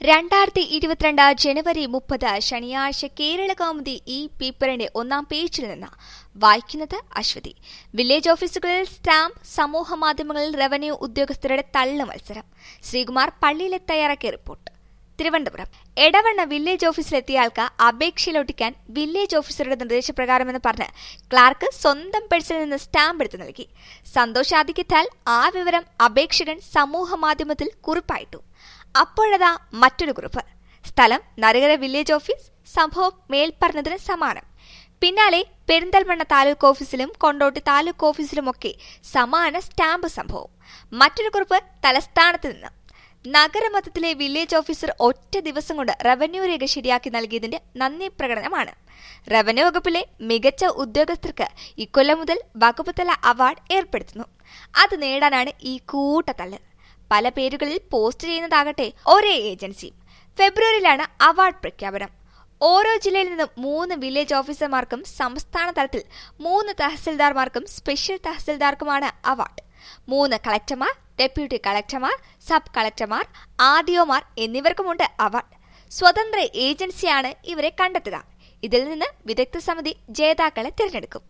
രണ്ടായിരത്തി ഇരുപത്തിരണ്ട് ജനുവരി മുപ്പത് ശനിയാഴ്ച കേരള കൗമുദി ഈ പേപ്പറിന്റെ ഒന്നാം പേജിൽ നിന്ന് വായിക്കുന്നത് അശ്വതി വില്ലേജ് ഓഫീസുകളിൽ സ്റ്റാമ്പ് സമൂഹ മാധ്യമങ്ങളിൽ റവന്യൂ ഉദ്യോഗസ്ഥരുടെ തള്ളു മത്സരം ശ്രീകുമാർ പള്ളിയിലെ തയ്യാറാക്കിയ റിപ്പോർട്ട് തിരുവനന്തപുരം എടവണ്ണ വില്ലേജ് ഓഫീസിലെത്തിയയാൾക്ക് അപേക്ഷയിലൊട്ടിക്കാൻ വില്ലേജ് ഓഫീസറുടെ നിർദ്ദേശപ്രകാരമെന്ന് പറഞ്ഞ് ക്ലാർക്ക് സ്വന്തം പേഴ്സിൽ നിന്ന് സ്റ്റാമ്പ് എടുത്തു നൽകി സന്തോഷാധിക്യത്താൽ ആ വിവരം അപേക്ഷകൻ സമൂഹ മാധ്യമത്തിൽ കുറിപ്പായിട്ടു അപ്പോഴതാ മറ്റൊരു കുറിപ്പ് സ്ഥലം നരകര വില്ലേജ് ഓഫീസ് സംഭവം മേൽപ്പറഞ്ഞതിന് സമാനം പിന്നാലെ പെരിന്തൽമണ്ണ താലൂക്ക് ഓഫീസിലും കൊണ്ടോട്ടി താലൂക്ക് ഓഫീസിലുമൊക്കെ സമാന സ്റ്റാമ്പ് സംഭവം മറ്റൊരു കുറിപ്പ് തലസ്ഥാനത്ത് നിന്ന് നഗരമധ്യത്തിലെ വില്ലേജ് ഓഫീസർ ഒറ്റ ദിവസം കൊണ്ട് റവന്യൂ രേഖ ശരിയാക്കി നൽകിയതിന്റെ നന്ദി പ്രകടനമാണ് റവന്യൂ വകുപ്പിലെ മികച്ച ഉദ്യോഗസ്ഥർക്ക് ഇക്കൊല്ലം മുതൽ വകുപ്പ് തല അവാർഡ് ഏർപ്പെടുത്തുന്നു അത് നേടാനാണ് ഈ കൂട്ടത്തള്ള് പല പേരുകളിൽ പോസ്റ്റ് ചെയ്യുന്നതാകട്ടെ ഒരേ ഏജൻസി ഫെബ്രുവരിയിലാണ് അവാർഡ് പ്രഖ്യാപനം ഓരോ ജില്ലയിൽ നിന്നും മൂന്ന് വില്ലേജ് ഓഫീസർമാർക്കും സംസ്ഥാന തലത്തിൽ മൂന്ന് തഹസിൽദാർമാർക്കും സ്പെഷ്യൽ തഹസിൽദാർക്കുമാണ് അവാർഡ് മൂന്ന് കളക്ടർമാർ ഡെപ്യൂട്ടി കളക്ടർമാർ സബ് കളക്ടർമാർ ആർഡിഒമാർ എന്നിവർക്കുമുണ്ട് അവാർഡ് സ്വതന്ത്ര ഏജൻസിയാണ് ഇവരെ കണ്ടെത്തുക ഇതിൽ നിന്ന് വിദഗ്ധ സമിതി ജേതാക്കളെ തിരഞ്ഞെടുക്കും